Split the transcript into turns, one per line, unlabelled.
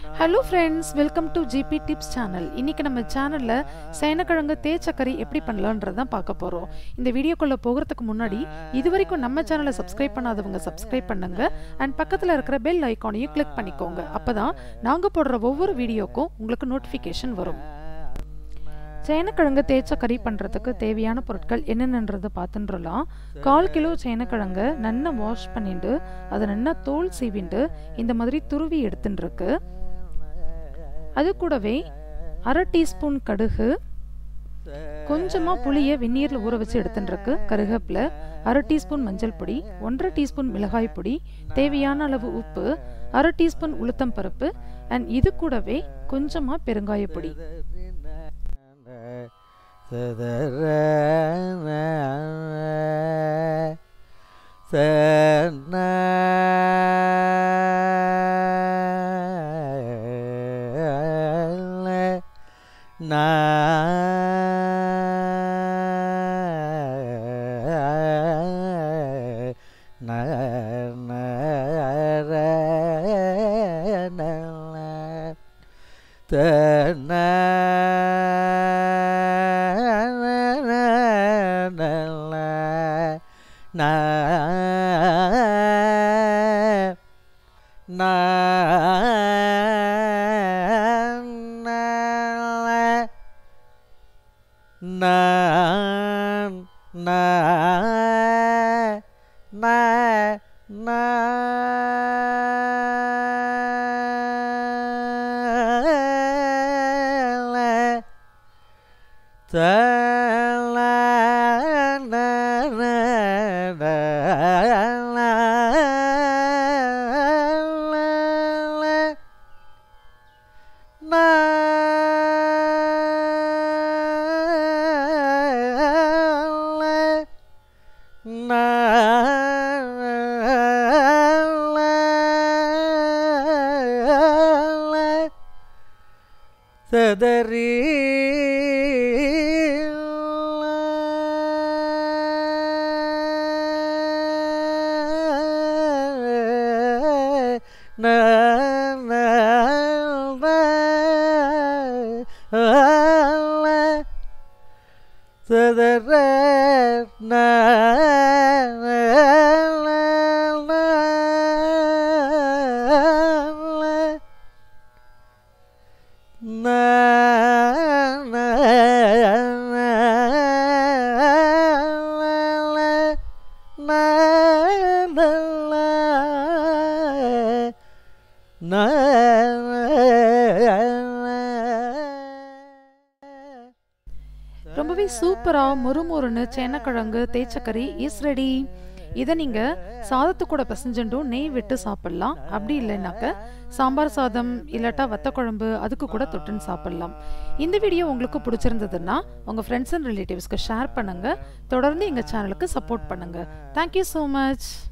hello friends welcome to GB tips channel இன்னைக்கு நம்ம சேனலில் சேனக்கிழங்கு தேச்சக்கறி எப்படி பண்ணலான்றது தான் பார்க்க போகிறோம் இந்த வீடியோக்குள்ளே போகிறதுக்கு முன்னாடி இது வரைக்கும் நம்ம சேனலை சப்ஸ்கிரைப் பண்ணாதவங்க சப்ஸ்கிரைப் பண்ணுங்க அண்ட் பக்கத்தில் இருக்கிற பெல் ஐக்கானையும் கிளிக் பண்ணிக்கோங்க அப்போ தான் நாங்கள் போடுற ஒவ்வொரு வீடியோக்கும் உங்களுக்கு நோட்டிஃபிகேஷன் வரும் சேனக்கிழங்கு தேய்ச்ச கறி பண்ணுறதுக்கு தேவையான பொருட்கள் என்னென்னன்றதை பார்த்துன்றலாம் கால் கிலோ சேனக்கிழங்கு நல்லா வாஷ் பண்ணிட்டு அதை நல்லா தோல் சீவிண்டு இந்த மாதிரி துருவி எடுத்துட்டுருக்கு அது கூடவே அரை டீஸ்பூன் கடுகு கொஞ்சமாக புளியை வெந்நீரில் ஊற வச்சு எடுத்துட்டுருக்கு கருகப்பில் அரை டீஸ்பூன் மஞ்சள் பொடி ஒன்றரை டீஸ்பூன் மிளகாய் பொடி தேவையான அளவு உப்பு அரை டீஸ்பூன் உளுத்தம் பருப்பு அண்ட் இது கூடவே கொஞ்சமாக பெருங்காய பொடி
சதறி சதற
ரொம்பவே சூப்பராக முறுமுறுன்னு சேனக்கிழங்கு தேச்சக்கறி இஸ் ரெடி இதை நீங்கள் சாதத்து கூட பிசைஞ்சுட்டும் நெய் விட்டு சாப்பிட்லாம் அப்படி இல்லைனாக்க சாம்பார் சாதம் இல்லாட்டா வத்த குழம்பு அதுக்கு கூட தொட்டுன்னு சாப்பிட்லாம் இந்த வீடியோ உங்களுக்கு பிடிச்சிருந்ததுன்னா உங்கள் ஃப்ரெண்ட்ஸ் அண்ட் ரிலேட்டிவ்ஸ்க்கு ஷேர் பண்ணுங்கள் தொடர்ந்து எங்கள் சேனலுக்கு சப்போர்ட் பண்ணுங்கள் தேங்க்யூ ஸோ மச்